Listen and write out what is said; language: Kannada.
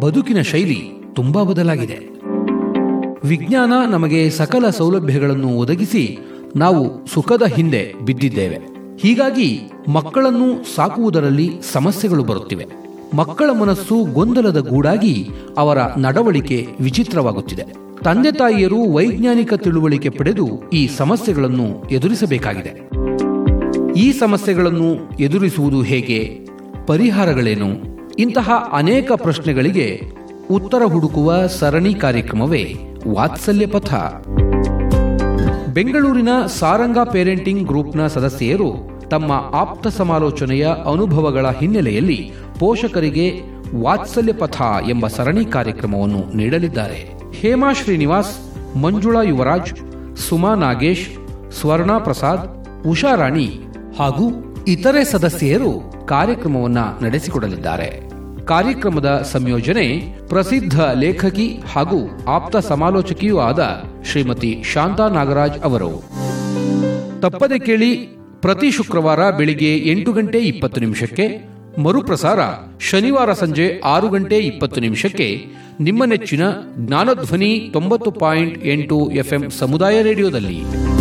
ಬದುಕಿನ ಶೈಲಿ ತುಂಬಾ ಬದಲಾಗಿದೆ ವಿಜ್ಞಾನ ನಮಗೆ ಸಕಲ ಸೌಲಭ್ಯಗಳನ್ನು ಒದಗಿಸಿ ನಾವು ಸುಖದ ಹಿಂದೆ ಬಿದ್ದಿದ್ದೇವೆ ಹೀಗಾಗಿ ಮಕ್ಕಳನ್ನು ಸಾಕುವುದರಲ್ಲಿ ಸಮಸ್ಯೆಗಳು ಬರುತ್ತಿವೆ ಮಕ್ಕಳ ಮನಸ್ಸು ಗೊಂದಲದ ಗೂಡಾಗಿ ಅವರ ನಡವಳಿಕೆ ವಿಚಿತ್ರವಾಗುತ್ತಿದೆ ತಂದೆ ತಾಯಿಯರು ವೈಜ್ಞಾನಿಕ ತಿಳುವಳಿಕೆ ಪಡೆದು ಈ ಸಮಸ್ಯೆಗಳನ್ನು ಎದುರಿಸಬೇಕಾಗಿದೆ ಈ ಸಮಸ್ಯೆಗಳನ್ನು ಎದುರಿಸುವುದು ಹೇಗೆ ಪರಿಹಾರಗಳೇನು ಇಂತಹ ಅನೇಕ ಪ್ರಶ್ನೆಗಳಿಗೆ ಉತ್ತರ ಹುಡುಕುವ ಸರಣಿ ಕಾರ್ಯಕ್ರಮವೇ ವಾತ್ಸಲ್ಯ ಪಥ ಬೆಂಗಳೂರಿನ ಸಾರಂಗ ಪೇರೆಂಟಿಂಗ್ ಗ್ರೂಪ್ನ ಸದಸ್ಯೆಯರು ತಮ್ಮ ಆಪ್ತ ಸಮಾಲೋಚನೆಯ ಅನುಭವಗಳ ಹಿನ್ನೆಲೆಯಲ್ಲಿ ಪೋಷಕರಿಗೆ ವಾತ್ಸಲ್ಯ ಪಥ ಎಂಬ ಸರಣಿ ಕಾರ್ಯಕ್ರಮವನ್ನು ನೀಡಲಿದ್ದಾರೆ ಹೇಮಾ ಶ್ರೀನಿವಾಸ್ ಮಂಜುಳಾ ಯುವರಾಜ್ ಸುಮಾ ನಾಗೇಶ್ ಸ್ವರ್ಣಾ ಪ್ರಸಾದ್ ಉಷಾರಾಣಿ ಹಾಗೂ ಇತರೆ ಸದಸ್ಯೆಯರು ಕಾರ್ಯಕ್ರಮವನ್ನು ನಡೆಸಿಕೊಡಲಿದ್ದಾರೆ ಕಾರ್ಯಕ್ರಮದ ಸಂಯೋಜನೆ ಪ್ರಸಿದ್ಧ ಲೇಖಕಿ ಹಾಗೂ ಆಪ್ತ ಸಮಾಲೋಚಕಿಯೂ ಆದ ಶ್ರೀಮತಿ ಶಾಂತಾ ನಾಗರಾಜ್ ಅವರು ತಪ್ಪದೆ ಕೇಳಿ ಪ್ರತಿ ಶುಕ್ರವಾರ ಬೆಳಿಗ್ಗೆ ಎಂಟು ಗಂಟೆ ಇಪ್ಪತ್ತು ನಿಮಿಷಕ್ಕೆ ಮರುಪ್ರಸಾರ ಶನಿವಾರ ಸಂಜೆ ಆರು ಗಂಟೆ ಇಪ್ಪತ್ತು ನಿಮಿಷಕ್ಕೆ ನಿಮ್ಮ ನೆಚ್ಚಿನ ಜ್ಞಾನಧ್ವನಿ ತೊಂಬತ್ತು ಪಾಯಿಂಟ್ ಎಂಟು ಎಫ್ಎಂ ಸಮುದಾಯ ರೇಡಿಯೋದಲ್ಲಿ